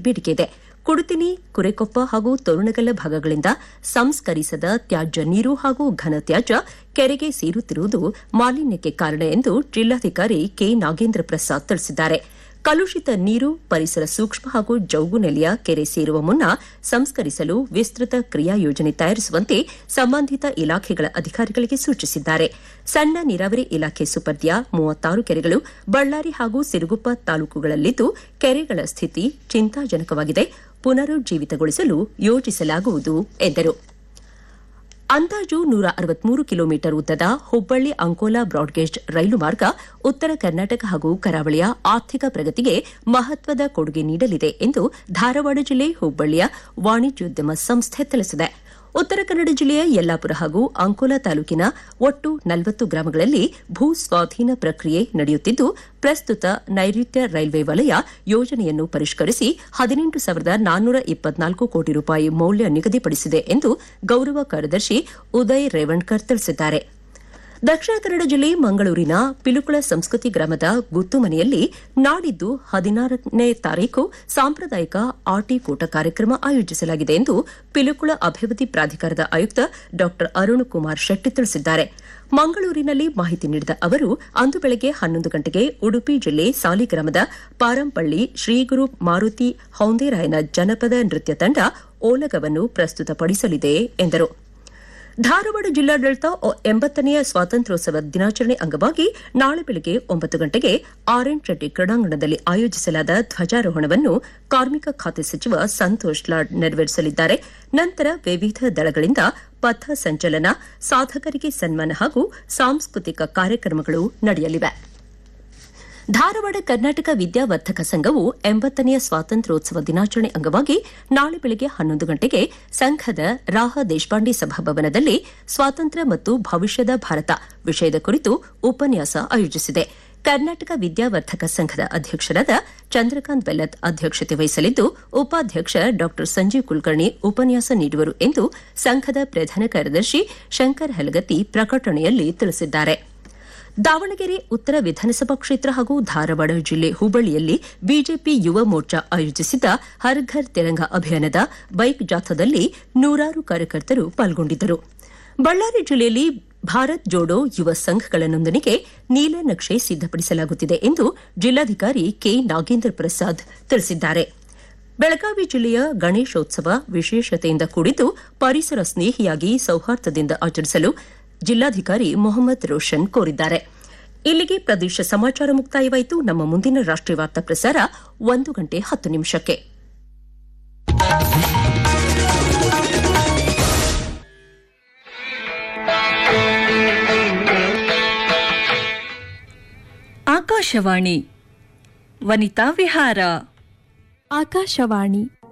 ಬೇಡಿಕೆ ಇದೆ ಕುಡುತಿನಿ ಕುರೆಕೊಪ್ಪ ಹಾಗೂ ತೋರಣಗಲ್ಲ ಭಾಗಗಳಿಂದ ಸಂಸ್ಕರಿಸದ ತ್ಯಾಜ್ಯ ನೀರು ಹಾಗೂ ಘನ ತ್ಯಾಜ್ಯ ಕೆರೆಗೆ ಸೇರುತ್ತಿರುವುದು ಮಾಲಿನ್ಯಕ್ಕೆ ಕಾರಣ ಎಂದು ಜಿಲ್ಲಾಧಿಕಾರಿ ಕೆ ನಾಗೇಂದ್ರ ಪ್ರಸಾದ್ ತಿಳಿಸಿದ್ದಾರೆ ಕಲುಷಿತ ನೀರು ಪರಿಸರ ಸೂಕ್ಷ್ಮ ಹಾಗೂ ಜೌಗು ನೆಲೆಯ ಕೆರೆ ಸೇರುವ ಮುನ್ನ ಸಂಸ್ಕರಿಸಲು ವಿಸ್ತೃತ ಕ್ರಿಯಾ ಯೋಜನೆ ತಯಾರಿಸುವಂತೆ ಸಂಬಂಧಿತ ಇಲಾಖೆಗಳ ಅಧಿಕಾರಿಗಳಿಗೆ ಸೂಚಿಸಿದ್ದಾರೆ ಸಣ್ಣ ನೀರಾವರಿ ಇಲಾಖೆ ಸುಪರ್ದಿಯ ಮೂವತ್ತಾರು ಕೆರೆಗಳು ಬಳ್ಳಾರಿ ಹಾಗೂ ಸಿರುಗುಪ್ಪ ತಾಲೂಕುಗಳಲ್ಲಿದ್ದು ಕೆರೆಗಳ ಸ್ಥಿತಿ ಚಿಂತಾಜನಕವಾಗಿದೆ ಪುನರುಜ್ಜೀವಿತಗೊಳಿಸಲು ಯೋಜಿಸಲಾಗುವುದು ಎಂದರು ಅಂದಾಜು ನೂರ ಅರವತ್ಮೂರು ಕಿಲೋಮೀಟರ್ ಉದ್ದದ ಹುಬ್ಬಳ್ಳಿ ಅಂಕೋಲಾ ಬ್ರಾಡ್ಗೇಜ್ ರೈಲು ಮಾರ್ಗ ಉತ್ತರ ಕರ್ನಾಟಕ ಹಾಗೂ ಕರಾವಳಿಯ ಆರ್ಥಿಕ ಪ್ರಗತಿಗೆ ಮಹತ್ವದ ಕೊಡುಗೆ ನೀಡಲಿದೆ ಎಂದು ಧಾರವಾಡ ಜಿಲ್ಲೆ ಹುಬ್ಬಳ್ಳಿಯ ವಾಣಿಜ್ಯೋದ್ಯಮ ಸಂಸ್ಥೆ ತಿಳಿಸಿದೆ ಉತ್ತರ ಕನ್ನಡ ಜಿಲ್ಲೆಯ ಯಲ್ಲಾಪುರ ಹಾಗೂ ಅಂಕೋಲಾ ತಾಲೂಕಿನ ಒಟ್ಟು ನಲವತ್ತು ಗ್ರಾಮಗಳಲ್ಲಿ ಭೂ ಸ್ವಾಧೀನ ಪ್ರಕ್ರಿಯೆ ನಡೆಯುತ್ತಿದ್ದು ಪ್ರಸ್ತುತ ನೈಋತ್ಯ ರೈಲ್ವೆ ವಲಯ ಯೋಜನೆಯನ್ನು ಪರಿಷ್ಕರಿಸಿ ಹದಿನೆಂಟು ಸಾವಿರದ ನಾನ್ನೂರ ಇಪ್ಪತ್ನಾಲ್ಕು ಕೋಟಿ ರೂಪಾಯಿ ಮೌಲ್ಯ ನಿಗದಿಪಡಿಸಿದೆ ಎಂದು ಗೌರವ ಕಾರ್ಯದರ್ಶಿ ಉದಯ್ ರೇವಣ್ಕರ್ ತಿಳಿಸಿದ್ದಾರೆ ದಕ್ಷಿಣ ಕನ್ನಡ ಜಿಲ್ಲೆ ಮಂಗಳೂರಿನ ಪಿಲುಕುಳ ಸಂಸ್ಕೃತಿ ಗ್ರಾಮದ ಗುತ್ತುಮನೆಯಲ್ಲಿ ನಾಡಿದ್ದು ಹದಿನಾರನೇ ತಾರೀಕು ಸಾಂಪ್ರದಾಯಿಕ ಆಟಿಕೂಟ ಕಾರ್ಯಕ್ರಮ ಆಯೋಜಿಸಲಾಗಿದೆ ಎಂದು ಪಿಲುಕುಳ ಅಭಿವೃದ್ಧಿ ಪ್ರಾಧಿಕಾರದ ಆಯುಕ್ತ ಡಾ ಅರುಣ್ ಕುಮಾರ್ ಶೆಟ್ಟಿ ತಿಳಿಸಿದ್ದಾರೆ ಮಂಗಳೂರಿನಲ್ಲಿ ಮಾಹಿತಿ ನೀಡಿದ ಅವರು ಅಂದು ಬೆಳಗ್ಗೆ ಹನ್ನೊಂದು ಗಂಟೆಗೆ ಉಡುಪಿ ಜಿಲ್ಲೆ ಸಾಲಿಗ್ರಾಮದ ಪಾರಂಪಳ್ಳಿ ಶ್ರೀಗುರು ಮಾರುತಿ ಹೌಂದೇರಾಯನ ಜನಪದ ನೃತ್ಯ ತಂಡ ಓಲಗವನ್ನು ಪ್ರಸ್ತುತಪಡಿಸಲಿದೆ ಎಂದರು ಧಾರವಾಡ ಜಿಲ್ಲಾಡಳಿತ ಎಂಬತ್ತನೆಯ ಸ್ವಾತಂತ್ರ್ಯೋತ್ಸವ ದಿನಾಚರಣೆ ಅಂಗವಾಗಿ ನಾಳೆ ಬೆಳಗ್ಗೆ ಒಂಬತ್ತು ಗಂಟೆಗೆ ಆರ್ಎನ್ ಶೆಟ್ಟಿ ಕ್ರೀಡಾಂಗಣದಲ್ಲಿ ಆಯೋಜಿಸಲಾದ ಧ್ವಜಾರೋಹಣವನ್ನು ಕಾರ್ಮಿಕ ಖಾತೆ ಸಚಿವ ಸಂತೋಷ್ ಲಾಡ್ ನೆರವೇರಿಸಲಿದ್ದಾರೆ ನಂತರ ವಿವಿಧ ದಳಗಳಿಂದ ಪಥ ಸಂಚಲನ ಸಾಧಕರಿಗೆ ಸನ್ಮಾನ ಹಾಗೂ ಸಾಂಸ್ಕೃತಿಕ ಕಾರ್ಯಕ್ರಮಗಳು ನಡೆಯಲಿವೆ ಧಾರವಾಡ ಕರ್ನಾಟಕ ವಿದ್ಯಾವರ್ಧಕ ಸಂಘವು ಎಂಬತ್ತನೆಯ ಸ್ವಾತಂತ್ರ್ಯೋತ್ಸವ ದಿನಾಚರಣೆ ಅಂಗವಾಗಿ ನಾಳೆ ಬೆಳಗ್ಗೆ ಹನ್ನೊಂದು ಗಂಟೆಗೆ ಸಂಘದ ರಾಹ ದೇಶಪಾಂಡೆ ಸಭಾಭವನದಲ್ಲಿ ಸ್ವಾತಂತ್ರ್ಯ ಮತ್ತು ಭವಿಷ್ಯದ ಭಾರತ ವಿಷಯದ ಕುರಿತು ಉಪನ್ಯಾಸ ಆಯೋಜಿಸಿದೆ ಕರ್ನಾಟಕ ವಿದ್ಯಾವರ್ಧಕ ಸಂಘದ ಅಧ್ಯಕ್ಷರಾದ ಚಂದ್ರಕಾಂತ್ ಬೆಲ್ಲತ್ ಅಧ್ಯಕ್ಷತೆ ವಹಿಸಲಿದ್ದು ಉಪಾಧ್ಯಕ್ಷ ಡಾ ಸಂಜೀವ್ ಕುಲಕರ್ಣಿ ಉಪನ್ಯಾಸ ನೀಡುವರು ಎಂದು ಸಂಘದ ಪ್ರಧಾನ ಕಾರ್ಯದರ್ಶಿ ಶಂಕರ್ ಹಲಗತ್ತಿ ಪ್ರಕಟಣೆಯಲ್ಲಿ ತಿಳಿಸಿದ್ದಾರೆ ದಾವಣಗೆರೆ ಉತ್ತರ ವಿಧಾನಸಭಾ ಕ್ಷೇತ್ರ ಹಾಗೂ ಧಾರವಾಡ ಜಿಲ್ಲೆ ಹುಬ್ಬಳ್ಳಿಯಲ್ಲಿ ಬಿಜೆಪಿ ಯುವ ಮೋರ್ಚಾ ಆಯೋಜಿಸಿದ್ದ ಹರ್ ಘರ್ ತಿರಂಗ ಅಭಿಯಾನದ ಬೈಕ್ ಜಾಥಾದಲ್ಲಿ ನೂರಾರು ಕಾರ್ಯಕರ್ತರು ಪಾಲ್ಗೊಂಡಿದ್ದರು ಬಳ್ಳಾರಿ ಜಿಲ್ಲೆಯಲ್ಲಿ ಭಾರತ್ ಜೋಡೋ ಯುವ ಸಂಘಗಳ ನೋಂದಣಿಗೆ ನೀಲನಕ್ಷೆ ಸಿದ್ದಪಡಿಸಲಾಗುತ್ತಿದೆ ಎಂದು ಜಿಲ್ಲಾಧಿಕಾರಿ ಕೆ ನಾಗೇಂದ್ರ ಪ್ರಸಾದ್ ತಿಳಿಸಿದ್ದಾರೆ ಬೆಳಗಾವಿ ಜಿಲ್ಲೆಯ ಗಣೇಶೋತ್ಸವ ವಿಶೇಷತೆಯಿಂದ ಕೂಡಿದ್ದು ಪರಿಸರ ಸ್ನೇಹಿಯಾಗಿ ಸೌಹಾರ್ದದಿಂದ ಆಚರಿಸಲು ಜಿಲ್ಲಾಧಿಕಾರಿ ಮೊಹಮ್ಮದ್ ರೋಷನ್ ಕೋರಿದ್ದಾರೆ ಇಲ್ಲಿಗೆ ಪ್ರದೇಶ ಸಮಾಚಾರ ಮುಕ್ತಾಯವಾಯಿತು ನಮ್ಮ ಮುಂದಿನ ರಾಷ್ಟ್ರೀಯ ವಾರ್ತಾ ಪ್ರಸಾರ ಒಂದು ಗಂಟೆ ಹತ್ತು ನಿಮಿಷಕ್ಕೆ ಆಕಾಶವಾಣಿ ವನಿತಾ ವಿಹಾರ ಆಕಾಶವಾಣಿ